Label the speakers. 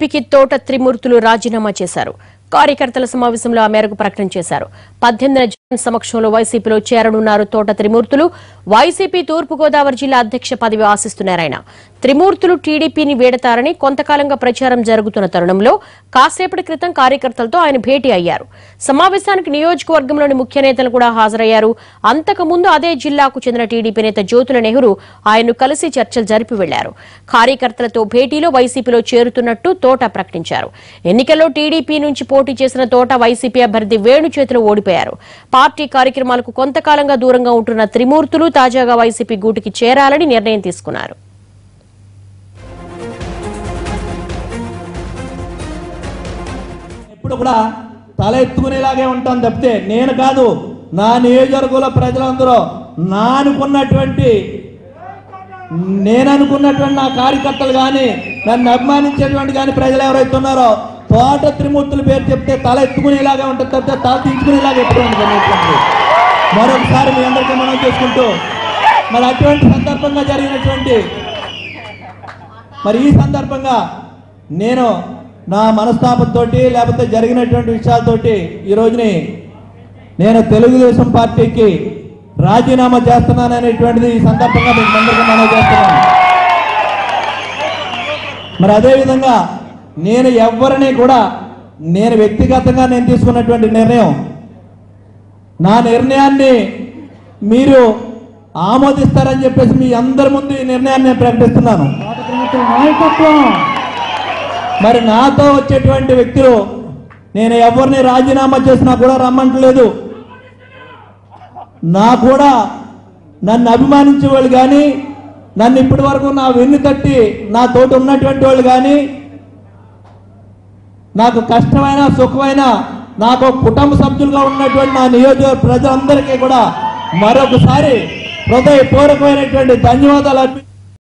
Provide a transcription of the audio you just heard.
Speaker 1: పికి తోట త్రిమూర్తులు రాజీనామా చేశారు కార్యకర్తల సమావేశంలో ఆ మేరకు ప్రకటన చేశారు పద్దెనిమిదిన జగన్ సమక్షంలో వైసీపీలో చేరనున్నారు తోట త్రిమూర్తులు వైసీపీ తూర్పుగోదావరి జిల్లా అధ్యక్ష పదవి ఆశిస్తున్నారాయన త్రిమూర్తులు టీడీపీని వీడతారని కొంతకాలంగా ప్రచారం జరుగుతున్న తరుణంలో కాసేపటి క్రితం కార్యకర్తలతో ఆయన భేటీ అయ్యారు సమావేశానికి నియోజకవర్గంలోని ముఖ్య నేతలు కూడా హాజరయ్యారు అంతకుముందు అదే జిల్లాకు చెందిన టీడీపీ నేత జ్యోతుల నెహ్రూ ఆయన్ను కలిసి చర్చలు జరిపి వెళ్లారు కార్యకర్తలతో భేటీలో వైసీపీలో చేరుతున్నట్టు తోట ప్రకటించారు ఎన్నికల్లో టీడీపీ నుంచి పోటీ చేసిన తోట వైసీపీ అభ్యర్థి వేణు చేతిలో ఓడిపోయారు పార్టీ కార్యక్రమాలకు కొంతకాలంగా దూరంగా ఉంటున్న త్రిమూర్తులు తాజాగా వైసీపీ గూటికి చేరాలని నిర్ణయం తీసుకున్నారు
Speaker 2: ఎప్పుడు కూడా తల ఎత్తుకునేలాగే ఉంటాను తప్పితే నేను కాదు నా నియోజకవర్గంలో ప్రజలందరూ నా అనుకున్నటువంటి నేను అనుకున్నటువంటి నా కార్యకర్తలు కానీ నన్ను అభిమానించేటువంటి కానీ ప్రజలు ఎవరైతే ఉన్నారో తోట త్రిమూర్తుల పేరు చెప్తే తల ఎత్తుకునేలాగా ఉంటుంది తప్పితే తల దించుకునేలాగా ఎప్పుడు ఉంటుంది మరొకసారి మీ అందరికీ మనం చేసుకుంటూ మరి అటువంటి సందర్భంగా జరిగినటువంటి మరి ఈ సందర్భంగా నేను నా మనస్తాపంతోటి లేకపోతే జరిగినటువంటి విషయాలతోటి ఈ రోజుని నేను తెలుగుదేశం పార్టీకి రాజీనామా చేస్తున్నాను అనేటువంటిది ఈ సందర్భంగా మీకు అందరికీ మనం చేస్తున్నాను మరి అదేవిధంగా నేను ఎవరిని కూడా నేను వ్యక్తిగతంగా నేను తీసుకున్నటువంటి నిర్ణయం నా నిర్ణయాన్ని మీరు ఆమోదిస్తారని చెప్పేసి మీ అందరి ముందు ఈ నిర్ణయాన్ని నేను ప్రకటిస్తున్నాను
Speaker 3: నాయకత్వం
Speaker 2: మరి నాతో వచ్చేటువంటి వ్యక్తులు నేను ఎవరిని రాజీనామా చేసినా కూడా రమ్మంటలేదు నా కూడా నన్ను అభిమానించే వాళ్ళు కానీ నన్ను ఇప్పటి వరకు నా వెన్ను తట్టి నా తోటి ఉన్నటువంటి వాళ్ళు కానీ నాకు కష్టమైన సుఖమైన నాకు కుటుంబ సభ్యులుగా ఉన్నటువంటి నా నియోజకవర్గ ప్రజలందరికీ కూడా మరొకసారి హృదయపూర్వకమైనటువంటి ధన్యవాదాలు అర్పి